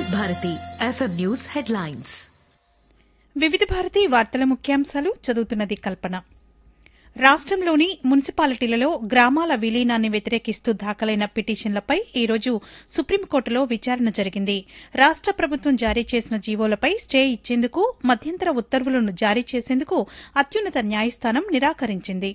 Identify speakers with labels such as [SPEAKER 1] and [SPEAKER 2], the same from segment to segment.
[SPEAKER 1] వివిధ Bharati FM news headlines
[SPEAKER 2] వివిధ భారతి వార్తల ముఖ్యాంశాలు చదువుతున్నది కల్పన రాష్ట్రంలోని మున్సిపాలిటీలలో గ్రామాల విలీనాన్ని వ్యతిరేకిస్తూ దాఖలైన పిటిషన్లపై ఈ రోజు సుప్రీంకోర్టులో విచారణ జరిగింది రాష్ట ప్రభుత్వం జారీ చేసిన జీవోలపై స్టే ఇచ్చేందుకు మధ్యంతర ఉత్తర్వులను జారీ చేసేందుకు అత్యున్నత న్యాయస్థానం నిరాకరించింది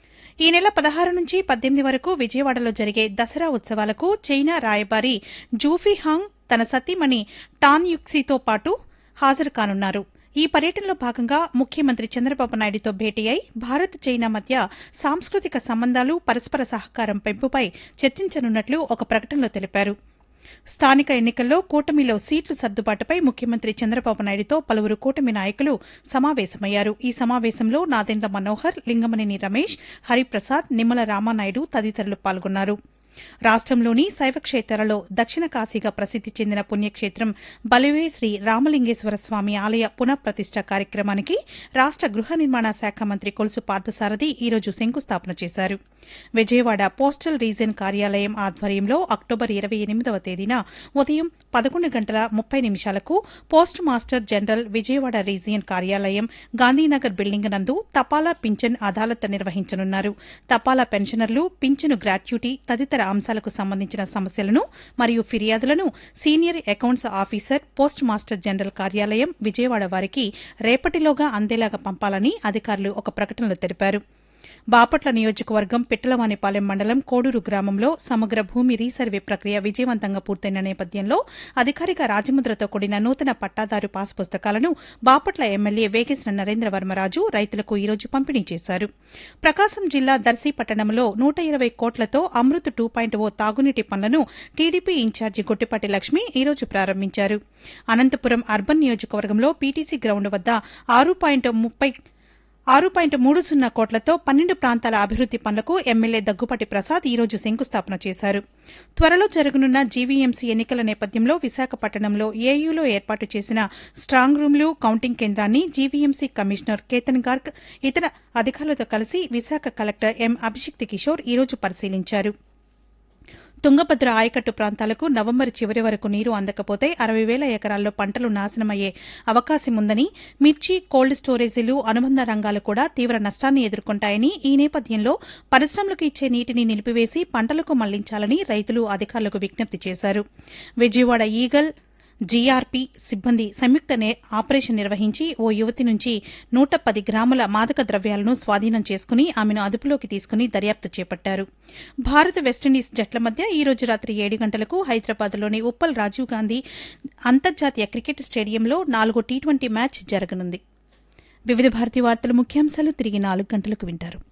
[SPEAKER 2] ఈ నెల పదహారు నుంచి పద్దెనిమిది వరకు విజయవాడలో జరిగే దసరా ఉత్సవాలకు చైనా రాయబారి జూఫీ హాంగ్ తన సతీమణి టాన్ యుక్సీతో పాటు హాజరు కానున్నారు ఈ పర్యటనలో భాగంగా ముఖ్యమంత్రి చంద్రబాబు నాయుడుతో భేటీ అయి భారత్ చైనా మధ్య సాంస్కృతిక సంబంధాలు పరస్పర సహకారం పెంపుపై చర్చించనున్నట్లు ఒక ప్రకటనలో తెలిపారు స్థానిక ఎన్నికల్లో కూటమిలో సీట్లు సర్దుబాటుపై ముఖ్యమంత్రి చంద్రబాబు నాయుడుతో పలువురు కూటమి నాయకులు సమావేశమయ్యారు ఈ సమావేశంలో నాదెండ్ల మనోహర్ లింగమనేని రమేష్ హరిప్రసాద్ నిమ్మల రామానాయుడు తదితరులు పాల్గొన్నారు రాష్ట్రంలోని శైవక్షేత్రాలలో దక్షిణ కాశీగా ప్రసిద్ది చెందిన పుణ్యక్షేత్రం బలివే శ్రీ రామలింగేశ్వర స్వామి ఆలయ పునఃప్రతిష్ట కార్యక్రమానికి రాష్ట గృహ నిర్మాణ శాఖ మంత్రి కొలుసు పార్థసారథి ఈరోజు శంకుస్థాపన చేశారు విజయవాడ పోస్టల్ రీజన్ కార్యాలయం ఆధ్వర్యంలో అక్టోబర్ ఇరవై ఎనిమిదవ తేదీన ఉదయం పదకొండు గంటల ముప్పై నిమిషాలకు post master general Vijayawada region కార్యాలయం గాంధీనగర్ బిల్డింగ్ నందు తపాలా పింఛన్ అదాలత్ నిర్వహించనున్నారు తపాలా పెన్షనర్లు పింఛను గ్రాట్యుటీ తదితర అంశాలకు సంబంధించిన సమస్యలను మరియు ఫిర్యాదులను senior accounts officer post master general కార్యాలయం విజయవాడ వారికి రేపటిలోగా అందేలాగా పంపాలని అధికారులు ఒక ప్రకటనలో తెలిపారు బాపట్ల నియోజకవర్గం పిట్టలవానిపాలెం మండలం కోడూరు గ్రామంలో సమగ్ర భూమి రీసర్వే ప్రక్రియ విజయవంతంగా పూర్తయిన నేపథ్యంలో అధికారిక రాజముద్రతో కూడిన నూతన పట్టాదారు పాస్ పుస్తకాలను బాపట్ల ఎమ్మెల్యే వేగేశ్వర నరేంద్ర వర్మరాజు రైతులకు ఈరోజు పంపిణీ చేశారు ప్రకాశం జిల్లా దర్శి పట్టణంలో నూట ఇరవై కోట్లతో అమృత్ టూ పాయింట్ ఓ తాగునీటి పనులను టీడీపీ ఇన్ఛార్జి గొట్టిపాటి లక్ష్మి ఈరోజు ప్రారంభించారు అనంతపురం అర్బన్ నియోజకవర్గంలో పీటీసీ గ్రౌండ్ వద్ద ఆరు పాయింట్ ముప్పై ఆరు పాయింట్ మూడు సున్నా కోట్లతో పన్నెండు ప్రాంతాల అభివృద్ది పనులకు ఎమ్మెల్యే దగ్గుపాటి ప్రసాద్ ఈ రోజు శంకుస్థాపన చేశారు త్వరలో జరగనున్న జీవీఎంసీ ఎన్నికల నేపథ్యంలో విశాఖపట్నంలో ఏయూలో ఏర్పాటు చేసిన స్ట్రాంగ్ రూమ్లు కౌంటింగ్ కేంద్రాన్ని జీవీఎంసీ కమిషనర్ కేతన్ గార్గ్ ఇతర అధికారులతో కలిసి విశాఖ కలెక్టర్ ఎం అభిషిక్తి కిషోర్ ఈ రోజు పరిశీలించారు తుంగభద్ర ఆయకట్టు ప్రాంతాలకు నవంబర్ చివరి వరకు నీరు అందకపోతే అరవై వేల ఎకరాల్లో పంటలు నాశనమయ్యే అవకాశం ఉందని మిర్చి కోల్డ్ స్టోరేజీలు అనుబంధ రంగాలు కూడా తీవ్ర నష్టాన్ని ఎదుర్కొంటాయని ఈ నేపథ్యంలో పరిశ్రమలకు ఇచ్చే నీటిని నిలిపివేసి పంటలకు మళ్లించాలని రైతులు అధికారులకు విజ్ఞప్తి చేశారు విజయవాడ ఈగల్ జీఆర్పీ సిబ్బంది సంయుక్త నే- ఆపరేషన్ నిర్వహించి ఓ యువతి నుంచి నూట పది గ్రాముల మాదక ద్రవ్యాలను స్వాధీనం చేసుకుని ఆమెను అదుపులోకి తీసుకుని దర్యాప్తు చేపట్టారు భారత్ వెస్టిండీస్ జట్ల మధ్య ఈ రోజు రాత్రి ఏడు గంటలకు హైదరాబాద్లోని ఉప్పల్ రాజీవ్ గాంధీ అంతర్జాతీయ క్రికెట్ స్టేడియంలో నాలుగో టీ ట్వంటీ మ్యాచ్ జరగనుంది వివిధ భారతీ వార్తల ముఖ్యాంశాలు తిరిగి నాలుగు గంటలకు వింటారు